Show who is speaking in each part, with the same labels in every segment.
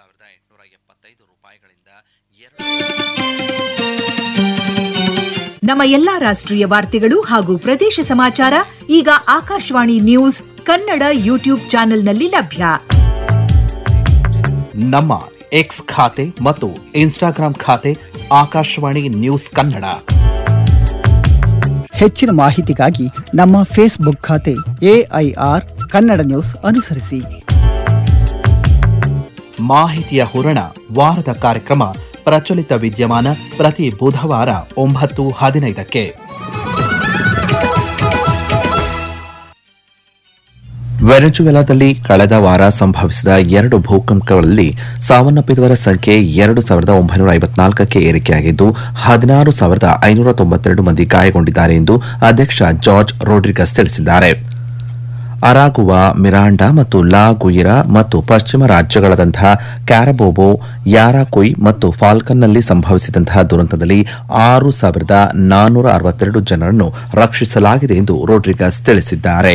Speaker 1: ಸಾವಿರದ ಎಂಟುನೂರ ಎಪ್ಪತ್ತೈದು ರೂಪಾಯಿಗಳಿಂದ ಎರಡು
Speaker 2: ನಮ್ಮ ಎಲ್ಲಾ ರಾಷ್ಟ್ರೀಯ ವಾರ್ತೆಗಳು ಹಾಗೂ ಪ್ರದೇಶ ಸಮಾಚಾರ ಈಗ ಆಕಾಶವಾಣಿ ನ್ಯೂಸ್ ಕನ್ನಡ ಯೂಟ್ಯೂಬ್ ಚಾನೆಲ್ನಲ್ಲಿ ಲಭ್ಯ
Speaker 3: ನಮ್ಮ ಎಕ್ಸ್ ಖಾತೆ ಮತ್ತು ಇನ್ಸ್ಟಾಗ್ರಾಂ ಖಾತೆ ಆಕಾಶವಾಣಿ ನ್ಯೂಸ್ ಕನ್ನಡ
Speaker 4: ಹೆಚ್ಚಿನ ಮಾಹಿತಿಗಾಗಿ ನಮ್ಮ ಫೇಸ್ಬುಕ್ ಖಾತೆ ಎಐಆರ್ ಕನ್ನಡ ನ್ಯೂಸ್ ಅನುಸರಿಸಿ
Speaker 3: ಮಾಹಿತಿಯ ಹೂರಣ ವಾರದ ಕಾರ್ಯಕ್ರಮ ಪ್ರಚಲಿತ ವಿದ್ಯಮಾನ ಪ್ರತಿ ಬುಧವಾರ ಒಂಬತ್ತು ಹದಿನೈದಕ್ಕೆ ವೆನೆಜುವೆಲಾದಲ್ಲಿ ಕಳೆದ ವಾರ ಸಂಭವಿಸಿದ ಎರಡು ಭೂಕಂಪಗಳಲ್ಲಿ ಸಾವನ್ನಪ್ಪಿದವರ ಸಂಖ್ಯೆ ಎರಡು ಸಾವಿರದ ಒಂಬೈನೂರ ಐವತ್ನಾಲ್ಕಕ್ಕೆ ಏರಿಕೆಯಾಗಿದ್ದು ಹದಿನಾರು ಸಾವಿರದ ಐನೂರ ತೊಂಬತ್ತೆರಡು ಮಂದಿ ಗಾಯಗೊಂಡಿದ್ದಾರೆ ಎಂದು ಅಧ್ಯಕ್ಷ ಜಾರ್ಜ್ ರೋಡ್ರಿಗಸ್ ತಿಳಿಸಿದ್ದಾರೆ ಅರಾಗುವಾ ಮಿರಾಂಡಾ ಮತ್ತು ಲಾ ಗುಯಿರಾ ಮತ್ತು ಪಶ್ಚಿಮ ರಾಜ್ಯಗಳಾದಂತಹ ಕ್ಯಾರಬೋಬೋ ಯಾರಾಕುಯ್ ಮತ್ತು ಫಾಲ್ಕನ್ನಲ್ಲಿ ಸಂಭವಿಸಿದಂತಹ ದುರಂತದಲ್ಲಿ ಆರು ಸಾವಿರದ ನಾನ್ನೂರ ಅರವತ್ತೆರಡು ಜನರನ್ನು ರಕ್ಷಿಸಲಾಗಿದೆ ಎಂದು ರೋಡ್ರಿಗಸ್ ತಿಳಿಸಿದ್ದಾರೆ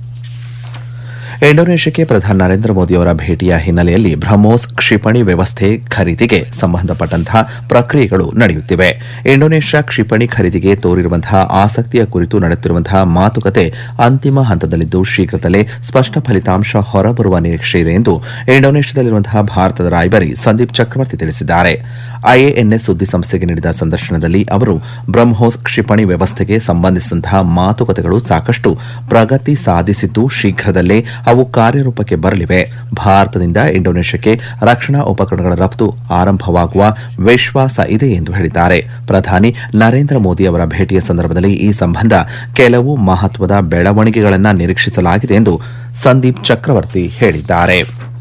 Speaker 3: ಇಂಡೋನೇಷ್ಯಾಕ್ಕೆ ಪ್ರಧಾನಿ ನರೇಂದ್ರ ಮೋದಿಯವರ ಭೇಟಿಯ ಹಿನ್ನೆಲೆಯಲ್ಲಿ ಬ್ರಹ್ಮೋಸ್ ಕ್ಷಿಪಣಿ ವ್ಯವಸ್ಥೆ ಖರೀದಿಗೆ ಸಂಬಂಧಪಟ್ಟಂತಹ ಪ್ರಕ್ರಿಯೆಗಳು ನಡೆಯುತ್ತಿವೆ ಇಂಡೋನೇಷ್ಯಾ ಕ್ಷಿಪಣಿ ಖರೀದಿಗೆ ತೋರಿರುವಂತಹ ಆಸಕ್ತಿಯ ಕುರಿತು ನಡೆಯುತ್ತಿರುವಂತಹ ಮಾತುಕತೆ ಅಂತಿಮ ಹಂತದಲ್ಲಿದ್ದು ಶೀಘ್ರದಲ್ಲೇ ಸ್ಪಷ್ಟ ಫಲಿತಾಂಶ ಹೊರಬರುವ ನಿರೀಕ್ಷೆ ಇದೆ ಎಂದು ಇಂಡೋನೇಷ್ಯಾದಲ್ಲಿರುವಂತಹ ಭಾರತದ ರಾಯಭಾರಿ ಸಂದೀಪ್ ಚಕ್ರವರ್ತಿ ತಿಳಿಸಿದ್ದಾರೆ ಐಎಎನ್ಎಸ್ ಸುದ್ದಿಸಂಸ್ಥೆಗೆ ನೀಡಿದ ಸಂದರ್ಶನದಲ್ಲಿ ಅವರು ಬ್ರಹ್ಮೋಸ್ ಕ್ಷಿಪಣಿ ವ್ಯವಸ್ಥೆಗೆ ಸಂಬಂಧಿಸಿದಂತಹ ಮಾತುಕತೆಗಳು ಸಾಕಷ್ಟು ಪ್ರಗತಿ ಸಾಧಿಸಿದ್ದು ಶೀಘ್ರದಲ್ಲೇ ಅವು ಕಾರ್ಯರೂಪಕ್ಕೆ ಬರಲಿವೆ ಭಾರತದಿಂದ ಇಂಡೋನೇಷ್ಯಾಕ್ಕೆ ರಕ್ಷಣಾ ಉಪಕರಣಗಳ ರಫ್ತು ಆರಂಭವಾಗುವ ವಿಶ್ವಾಸ ಇದೆ ಎಂದು ಹೇಳಿದ್ದಾರೆ ಪ್ರಧಾನಿ ನರೇಂದ್ರ ಮೋದಿ ಅವರ ಭೇಟಿಯ ಸಂದರ್ಭದಲ್ಲಿ ಈ ಸಂಬಂಧ ಕೆಲವು ಮಹತ್ವದ ಬೆಳವಣಿಗೆಗಳನ್ನು ನಿರೀಕ್ಷಿಸಲಾಗಿದೆ ಎಂದು ಸಂದೀಪ್ ಚಕ್ರವರ್ತಿ ಹೇಳಿದ್ದಾರೆ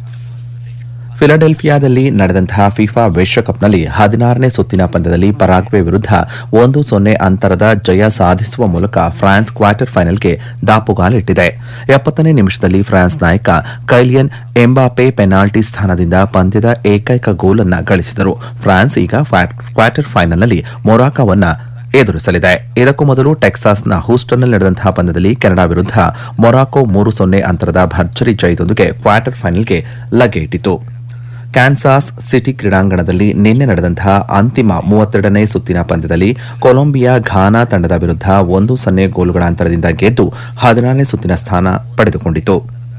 Speaker 3: ಫಿಲಡೆಲ್ಫಿಯಾದಲ್ಲಿ ನಡೆದಂತಹ ಫಿಫಾ ವಿಶ್ವಕಪ್ನಲ್ಲಿ ಹದಿನಾರನೇ ಸುತ್ತಿನ ಪಂದ್ಯದಲ್ಲಿ ಪರಾಗ್ವೆ ವಿರುದ್ಧ ಒಂದು ಸೊನ್ನೆ ಅಂತರದ ಜಯ ಸಾಧಿಸುವ ಮೂಲಕ ಫ್ರಾನ್ಸ್ ಕ್ವಾರ್ಟರ್ ಫೈನಲ್ಗೆ ದಾಪುಗಾಲಿಟ್ಟಿದೆ ಎಪ್ಪತ್ತನೇ ನಿಮಿಷದಲ್ಲಿ ಫ್ರಾನ್ಸ್ ನಾಯಕ ಕೈಲಿಯನ್ ಎಂಬಾಪೆ ಪೆನಾಲ್ಟಿ ಸ್ಥಾನದಿಂದ ಪಂದ್ಯದ ಏಕೈಕ ಗೋಲ್ ಅನ್ನು ಗಳಿಸಿದರು ಫ್ರಾನ್ಸ್ ಈಗ ಕ್ವಾರ್ಟರ್ ಫೈನಲ್ನಲ್ಲಿ ಮೊರಾಕೋವನ್ನ ಎದುರಿಸಲಿದೆ ಇದಕ್ಕೂ ಮೊದಲು ಟೆಕ್ಸಾಸ್ನ ಹೂಸ್ಟನ್ನಲ್ಲಿ ನಡೆದಂತಹ ಪಂದ್ಯದಲ್ಲಿ ಕೆನಡಾ ವಿರುದ್ಧ ಮೊರಾಕೊ ಮೂರು ಸೊನ್ನೆ ಅಂತರದ ಭರ್ಜರಿ ಜಯದೊಂದಿಗೆ ಕ್ವಾರ್ಟರ್ ಫೈನಲ್ಗೆ ಲಗ್ಗೆಯಿಟ್ಟಿತು ಕ್ಯಾನ್ಸಾಸ್ ಸಿಟಿ ಕ್ರೀಡಾಂಗಣದಲ್ಲಿ ನಿನ್ನೆ ನಡೆದಂತಹ ಅಂತಿಮ ಮೂವತ್ತೆರಡನೇ ಸುತ್ತಿನ ಪಂದ್ಯದಲ್ಲಿ ಕೊಲಂಬಿಯಾ ಘಾನಾ ತಂಡದ ವಿರುದ್ಧ ಒಂದು ಸೊನ್ನೆ ಗೋಲುಗಳ ಅಂತರದಿಂದ ಗೆದ್ದು ಹದಿನಾರನೇ ಸುತ್ತಿನ ಸ್ಥಾನ ಪಡೆದುಕೊಂಡಿತು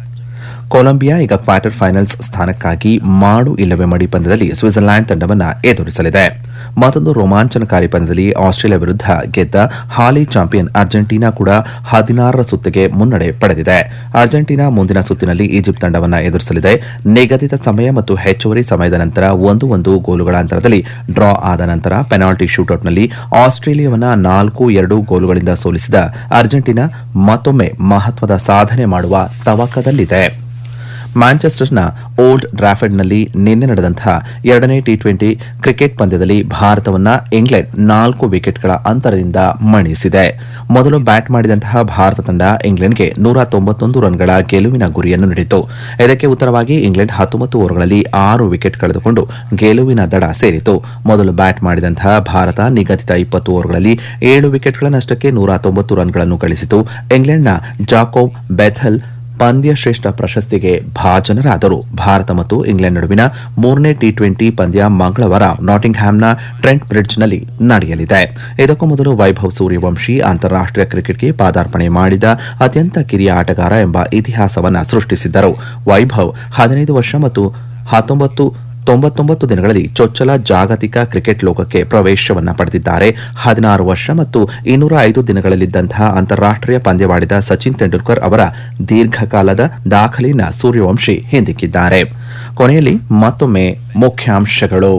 Speaker 3: ಕೊಲಂಬಿಯಾ ಈಗ ಕ್ವಾರ್ಟರ್ ಫೈನಲ್ಸ್ ಸ್ಥಾನಕ್ಕಾಗಿ ಮಾಡು ಇಲ್ಲವೇ ಮಡಿ ಪಂದ್ಯದಲ್ಲಿ ಸ್ವಿಟ್ಜರ್ಲ್ಯಾಂಡ್ ತಂಡವನ್ನು ಎದುರಿಸಲಿದೆ ಮತ್ತೊಂದು ರೋಮಾಂಚನಕಾರಿ ಪಂದ್ಯದಲ್ಲಿ ಆಸ್ಟ್ರೇಲಿಯಾ ವಿರುದ್ಧ ಗೆದ್ದ ಹಾಲಿ ಚಾಂಪಿಯನ್ ಅರ್ಜೆಂಟೀನಾ ಕೂಡ ಹದಿನಾರರ ಸುತ್ತಿಗೆ ಮುನ್ನಡೆ ಪಡೆದಿದೆ ಅರ್ಜೆಂಟೀನಾ ಮುಂದಿನ ಸುತ್ತಿನಲ್ಲಿ ಈಜಿಪ್ಟ್ ತಂಡವನ್ನು ಎದುರಿಸಲಿದೆ ನಿಗದಿತ ಸಮಯ ಮತ್ತು ಹೆಚ್ಚುವರಿ ಸಮಯದ ನಂತರ ಒಂದು ಒಂದು ಗೋಲುಗಳ ಅಂತರದಲ್ಲಿ ಡ್ರಾ ಆದ ನಂತರ ಪೆನಾಲ್ಟಿ ಶೂಟೌಟ್ನಲ್ಲಿ ಆಸ್ಟ್ರೇಲಿಯಾವನ್ನ ನಾಲ್ಕು ಎರಡು ಗೋಲುಗಳಿಂದ ಸೋಲಿಸಿದ ಅರ್ಜೆಂಟೀನಾ ಮತ್ತೊಮ್ಮೆ ಮಹತ್ವದ ಸಾಧನೆ ಮಾಡುವ ತವಕದಲ್ಲಿದೆ ಮ್ಯಾಂಚೆಸ್ಟರ್ನ ಓಲ್ಡ್ ಡ್ರಾಫರ್ಡ್ನಲ್ಲಿ ನಿನ್ನೆ ನಡೆದಂತಹ ಎರಡನೇ ಟಿ ಟ್ವೆಂಟಿ ಕ್ರಿಕೆಟ್ ಪಂದ್ಯದಲ್ಲಿ ಭಾರತವನ್ನ ಇಂಗ್ಲೆಂಡ್ ನಾಲ್ಕು ವಿಕೆಟ್ಗಳ ಅಂತರದಿಂದ ಮಣಿಸಿದೆ ಮೊದಲು ಬ್ಯಾಟ್ ಮಾಡಿದಂತಹ ಭಾರತ ತಂಡ ಇಂಗ್ಲೆಂಡ್ಗೆ ನೂರ ತೊಂಬತ್ತೊಂದು ರನ್ಗಳ ಗೆಲುವಿನ ಗುರಿಯನ್ನು ನೀಡಿತು ಇದಕ್ಕೆ ಉತ್ತರವಾಗಿ ಇಂಗ್ಲೆಂಡ್ ಹತ್ತೊಂಬತ್ತು ಓವರ್ಗಳಲ್ಲಿ ಆರು ವಿಕೆಟ್ ಕಳೆದುಕೊಂಡು ಗೆಲುವಿನ ದಡ ಸೇರಿತು ಮೊದಲು ಬ್ಯಾಟ್ ಮಾಡಿದಂತಹ ಭಾರತ ನಿಗದಿತ ಇಪ್ಪತ್ತು ಓವರ್ಗಳಲ್ಲಿ ಏಳು ವಿಕೆಟ್ಗಳ ನಷ್ಟಕ್ಕೆ ನೂರ ತೊಂಬತ್ತು ರನ್ಗಳನ್ನು ಗಳಿಸಿತು ಇಂಗ್ಲೆಂಡ್ನ ಜಾಕೋಬ್ ಬೆಥಲ್ ಪಂದ್ಯ ಶ್ರೇಷ್ಠ ಪ್ರಶಸ್ತಿಗೆ ಭಾಜನರಾದರು ಭಾರತ ಮತ್ತು ಇಂಗ್ಲೆಂಡ್ ನಡುವಿನ ಮೂರನೇ ಟಿ ಟ್ವೆಂಟಿ ಪಂದ್ಯ ಮಂಗಳವಾರ ನಾಟಿಂಗ್ಹ್ಯಾಮ್ನ ಟ್ರೆಂಟ್ ಬ್ರಿಡ್ಜ್ನಲ್ಲಿ ನಡೆಯಲಿದೆ ಇದಕ್ಕೂ ಮೊದಲು ವೈಭವ್ ಸೂರ್ಯವಂಶಿ ಅಂತಾರಾಷ್ಟೀಯ ಕ್ರಿಕೆಟ್ಗೆ ಪಾದಾರ್ಪಣೆ ಮಾಡಿದ ಅತ್ಯಂತ ಕಿರಿಯ ಆಟಗಾರ ಎಂಬ ಇತಿಹಾಸವನ್ನು ಸೃಷ್ಟಿಸಿದ್ದರು ವೈಭವ್ ಹದಿನೈದು ವರ್ಷ ಮತ್ತು ಹತ್ತೊಂಬತ್ತು ತೊಂಬತ್ತೊಂಬತ್ತು ದಿನಗಳಲ್ಲಿ ಚೊಚ್ಚಲ ಜಾಗತಿಕ ಕ್ರಿಕೆಟ್ ಲೋಕಕ್ಕೆ ಪ್ರವೇಶವನ್ನ ಪಡೆದಿದ್ದಾರೆ ಹದಿನಾರು ವರ್ಷ ಮತ್ತು ಇನ್ನೂರ ಐದು ದಿನಗಳಲ್ಲಿದ್ದಂತಹ ಅಂತಾರಾಷ್ಟೀಯ ಪಂದ್ಯವಾಡಿದ ಸಚಿನ್ ತೆಂಡೂಲ್ಕರ್ ಅವರ ದೀರ್ಘಕಾಲದ ದಾಖಲೆಯನ್ನ ಸೂರ್ಯವಂಶಿ ಹಿಂದಿಕ್ಕಿದ್ದಾರೆ ಕೊನೆಯಲ್ಲಿ ಮತ್ತೊಮ್ಮೆ ಮುಖ್ಯಾಂಶಗಳು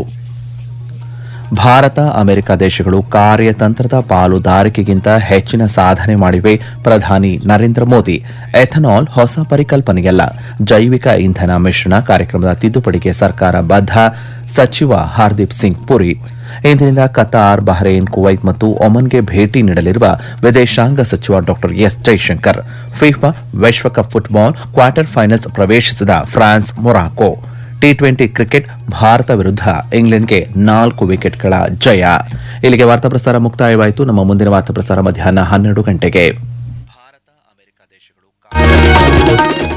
Speaker 3: ಭಾರತ ಅಮೆರಿಕ ದೇಶಗಳು ಕಾರ್ಯತಂತ್ರದ ಪಾಲುದಾರಿಕೆಗಿಂತ ಹೆಚ್ಚಿನ ಸಾಧನೆ ಮಾಡಿವೆ ಪ್ರಧಾನಿ ನರೇಂದ್ರ ಮೋದಿ ಎಥನಾಲ್ ಹೊಸ ಪರಿಕಲ್ಪನೆಯಲ್ಲ ಜೈವಿಕ ಇಂಧನ ಮಿಶ್ರಣ ಕಾರ್ಯಕ್ರಮದ ತಿದ್ದುಪಡಿಗೆ ಸರ್ಕಾರ ಬದ್ಧ ಸಚಿವ ಹರ್ದೀಪ್ ಸಿಂಗ್ ಪುರಿ ಇಂದಿನಿಂದ ಕತಾರ್ ಬಹ್ರೇನ್ ಕುವೈತ್ ಮತ್ತು ಒಮನ್ಗೆ ಭೇಟಿ ನೀಡಲಿರುವ ವಿದೇಶಾಂಗ ಸಚಿವ ಡಾ ಎಸ್ ಜೈಶಂಕರ್ ಫಿಫಾ ವಿಶ್ವಕಪ್ ಫುಟ್ಬಾಲ್ ಕ್ವಾರ್ಟರ್ ಫೈನಲ್ಸ್ ಪ್ರವೇಶಿಸಿದ France Morocco T twenty cricket Bharat ವಿರುದ್ಧ ಇಂಗ್ಲೆಂಡ್ಗೆ ನಾಲ್ಕು ವಿಕೆಟ್ಗಳ ಜಯ ಇಲ್ಲಿಗೆ ವಾರ್ತಾ ಪ್ರಸಾರ ಮುಕ್ತಾಯವಾಯಿತು ನಮ್ಮ ಮುಂದಿನ ವಾರ್ತಾ ಪ್ರಸಾರ ಮಧ್ಯಾಹ್ನ ಹನ್ನೆರಡು ಗಂಟೆಗೆ ಭಾರತ ಅಮೆರಿಕ ದೇಶಗಳು